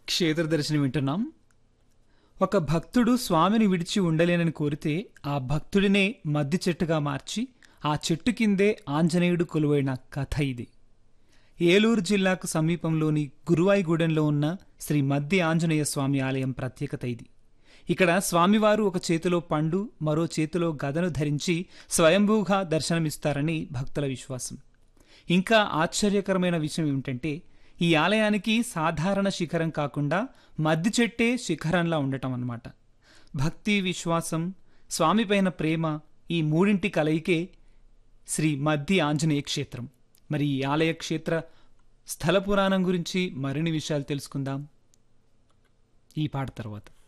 క్షేత్ర దర్శనం వింటున్నాం ఒక భక్తుడు స్వామిని విడిచి ఉండలేనని కోరితే ఆ భక్తుడినే మద్ది చెట్టుగా మార్చి ఆ చెట్టు కిందే ఆంజనేయుడు కొలువైన కథ ఇది ఏలూరు జిల్లాకు సమీపంలోని గురువాయిగూడెంలో ఉన్న శ్రీ మద్ది ఆంజనేయ స్వామి ఆలయం ప్రత్యేకత ఇది ఇక్కడ స్వామివారు ఒక చేతిలో పండు మరో చేతిలో గదను ధరించి స్వయంభూగా దర్శనమిస్తారని భక్తుల విశ్వాసం ఇంకా ఆశ్చర్యకరమైన విషయం ఏమిటంటే ఈ ఆలయానికి సాధారణ శిఖరం కాకుండా మద్ది చెట్టే శిఖరంలా ఉండటం అన్నమాట భక్తి విశ్వాసం స్వామిపైన ప్రేమ ఈ మూడింటి కలయికే శ్రీ మద్ది ఆంజనేయ క్షేత్రం మరి ఈ ఆలయ క్షేత్ర స్థల పురాణం గురించి మరిన్ని విషయాలు తెలుసుకుందాం ఈ పాట తర్వాత